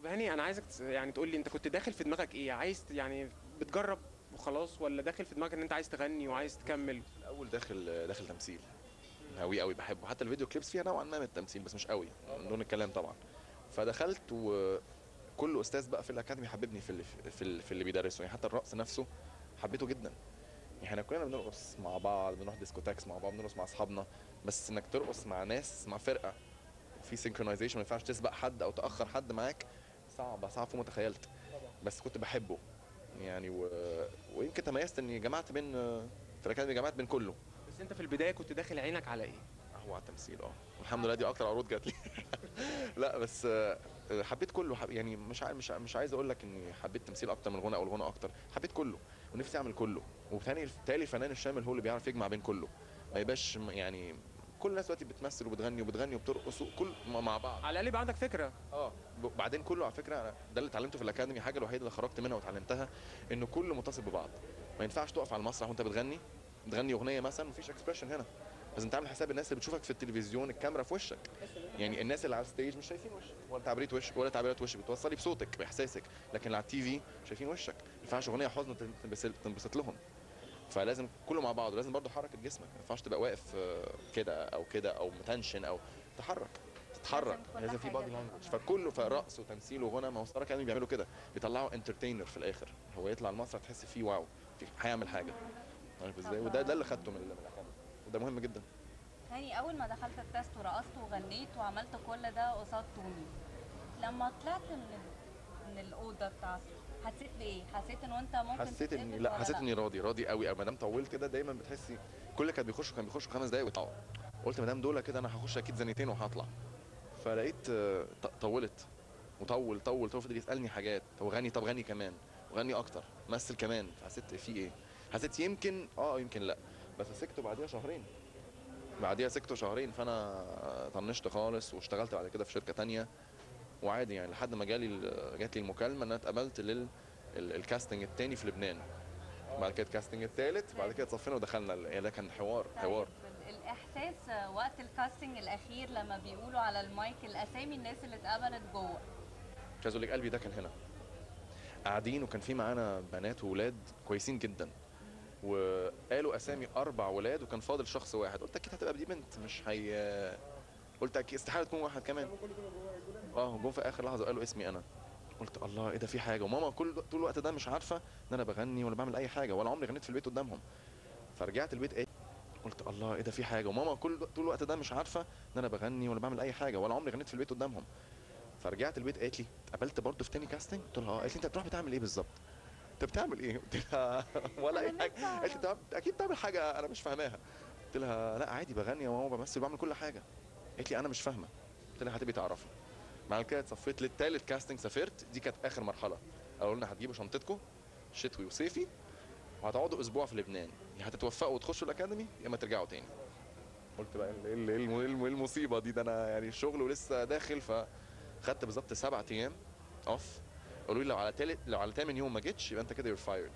طب هاني انا عايزك تس- يعني تقول لي انت كنت داخل في دماغك ايه عايز ت- يعني بتجرب وخلاص ولا داخل في دماغك ان انت عايز تغني وعايز تكمل الاول داخل داخل تمثيل قوي قوي بحبه حتى الفيديو كليبس فيها نوعا ما من التمثيل بس مش قوي من دون الكلام طبعا فدخلت وكل استاذ بقى في الاكاديمي حببني في اللي في, اللي في اللي بيدرسه يعني حتى الرقص نفسه حبيته جدا يعني احنا كلنا بنرقص مع بعض بنروح ديسكوتاكس مع بعض بنرقص مع اصحابنا بس انك ترقص مع ناس مع فرقه في سينكرونايزيشن ما ينفعش تسبق حد او تاخر حد معاك صعبه صعب فوق ما تخيلت بس كنت بحبه يعني و... ويمكن تميزت اني جمعت بين في الاكاديمي جمعت بين كله بس انت في البدايه كنت داخل عينك على ايه هو على التمثيل اه والحمد لله دي اكتر عروض جات لي لا بس آه، حبيت كله حب يعني مش عاي- مش ع- مش عايز اقول لك اني حبيت التمثيل اكتر من الغنى او الغنى اكتر حبيت كله ونفسي اعمل كله وبالتالي بالتالي الفنان الشامل هو اللي بيعرف يجمع بين كله ما يبقاش م- يعني كل الناس دلوقتي بتمثل وبتغني وبتغني وبترقص كل مع بعض على الاقل يبقى عندك فكره اه ب- بعدين كله على فكره أنا ده اللي اتعلمته في الاكاديمي حاجه الوحيده اللي خرجت منها واتعلمتها انه كله متصل ببعض ما ينفعش تقف على المسرح وانت بتغني بتغني اغنيه مثلا مفيش اكسبريشن هنا لازم تعمل حساب الناس اللي بتشوفك في التلفزيون الكاميرا في وشك يعني الناس اللي على الستيج مش شايفين وشك ولا تعبيرات وشك ولا تعبيرات وشك بتوصلي بصوتك باحساسك لكن اللي على التي في شايفين وشك ما ينفعش اغنيه حزن تنبسط تنبسط لهم فلازم كله مع بعض ولازم برضه حركه جسمك ما ينفعش تبقى واقف آه، كده او كده او متنشن او تحرك تتحرك لازم كل لازم في حاجة بادي تبقى لانجوج معاك. فكله فرقص وتمثيل وغنى ما هو ستار اكاديمي بيعملوا كده بيطلعوا انترتينر في الاخر هو يطلع المسرح تحس فيه واو في هيعمل حاجه عارف ازاي وده ده اللي خدته من من الاكاديمي وده مهم جدا هاني اول ما دخلت التست ورقصت وغنيت وعملت كل ده قصاد توني لما طلعت من ال- من الاوضه بتاعته حسيت بايه حسيت ان انت ممكن حسيت اني تتقبل لا ولا حسيت اني راضي راضي قوي قوي ما دام طولت كده دايما بتحسي كل اللي كان بيخشوا كان بيخشوا خمس دقايق ويطلعوا قلت ما دام دول كده انا هخش اكيد زنيتين وهطلع فلقيت آه، ط- طولت وطول طول طول فضل يسالني حاجات طب غني طب غني كمان وغني اكتر مثل كمان فحسيت في ايه حسيت يمكن اه يمكن لا بس سكته بعديها شهرين بعديها سكته شهرين فانا طنشت خالص واشتغلت بعد كده في شركه تانية وعادي يعني لحد ما جالي ال- جات لي المكالمه ان انا اتقبلت لل ال- الكاستنج التاني في لبنان بعد كده الكاستنج التالت بعد كده اتصفينا ودخلنا ال- يعني ده كان حوار حوار طيب الاحساس وقت الكاستنج الاخير لما بيقولوا على المايك الاسامي الناس اللي اتقبلت جوه مش عايز اقول لك قلبي ده كان هنا قاعدين وكان في معانا بنات وولاد كويسين جدا وقالوا اسامي اربع ولاد وكان فاضل شخص واحد قلت اكيد هتبقى دي بنت مش هي قلت اكيد استحاله تكون واحد كمان اه جم في اخر لحظه قالوا اسمي انا قلت الله ايه ده في حاجه وماما كل طول الوقت ده مش عارفه ان انا بغني ولا بعمل اي حاجه ولا عمري غنيت في البيت قدامهم فرجعت البيت ايه قلت الله ايه ده في حاجه وماما كل طول الوقت ده مش عارفه ان انا بغني ولا بعمل اي حاجه ولا عمري غنيت في البيت قدامهم فرجعت البيت قالت لي اتقابلت برضه في تاني كاستنج قلت لها اه قالت لي انت بتروح بتعمل ايه بالظبط انت بتعمل ايه قلت لها ولا اي أنا حاجه لسه قالت لي "طب اكيد بتعمل حاجه انا مش فاهماها قلت لها لا عادي بغني يا ماما بمثل بعمل كل حاجه قالت لي انا مش فاهمه قلت لها هتبقي تعرفي بعد كده اتصفيت للتالت كاستنج سافرت دي كانت اخر مرحله قالوا لنا هتجيبوا شنطتكم شتوي وصيفي وهتقعدوا اسبوع في لبنان يا هتتوفقوا وتخشوا الاكاديمي يا اما ترجعوا تاني قلت بقى ايه ال- ايه الم- إيه الم- إيه المصيبه دي ده انا يعني الشغل ولسه داخل فخدت بالظبط سبعة ايام اوف قالوا لي لو على تالت لو على تامن يوم ما جيتش يبقى انت كده يور فايرد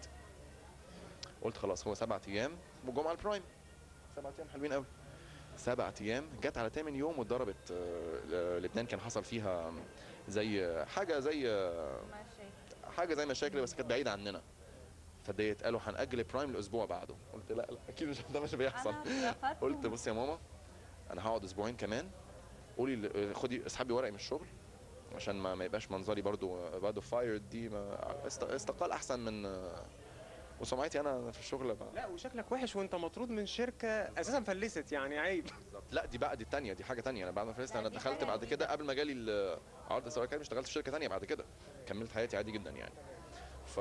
قلت خلاص هو سبعة ايام والجمعه البرايم سبعة ايام حلوين قوي سبعة ايام جت على تامن يوم واتضربت آه، لبنان كان حصل فيها زي حاجه زي آه، ماشي حاجه زي مشاكل بس كانت بعيده عننا فاتضايقت قالوا هنأجل برايم الاسبوع بعده قلت لا لا اكيد مش ده مش بيحصل انا اترفضت قلت بصي يا ماما انا هقعد اسبوعين كمان قولي ل- خدي اسحبي ورقي من الشغل عشان ما, ما يبقاش منظري برضو برضو فايرد دي ما است- استقال احسن من وسمعتي انا في الشغل بقى. لا وشكلك وحش وانت مطرود من شركه اساسا فلست يعني عيب لا دي بقى دي الثانيه دي حاجه ثانيه انا بعد ما فلست لا، انا دي دخلت حاجة بعد جديدة. كده قبل ما جالي ال- عرض السواق كان اشتغلت في شركه ثانيه بعد كده كملت حياتي عادي جدا يعني ف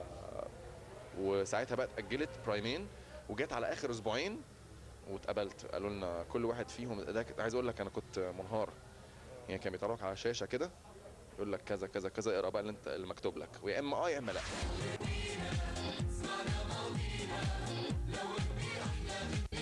وساعتها بقى اتاجلت برايمين وجت على اخر اسبوعين واتقبلت قالوا لنا كل واحد فيهم ده كنت- عايز اقول لك انا كنت منهار يعني كان بيطلعوك على شاشه كده يقول لك كذا كذا كذا اقرا بقى اللي انت اللي مكتوب لك ويا اما اه يا اما لا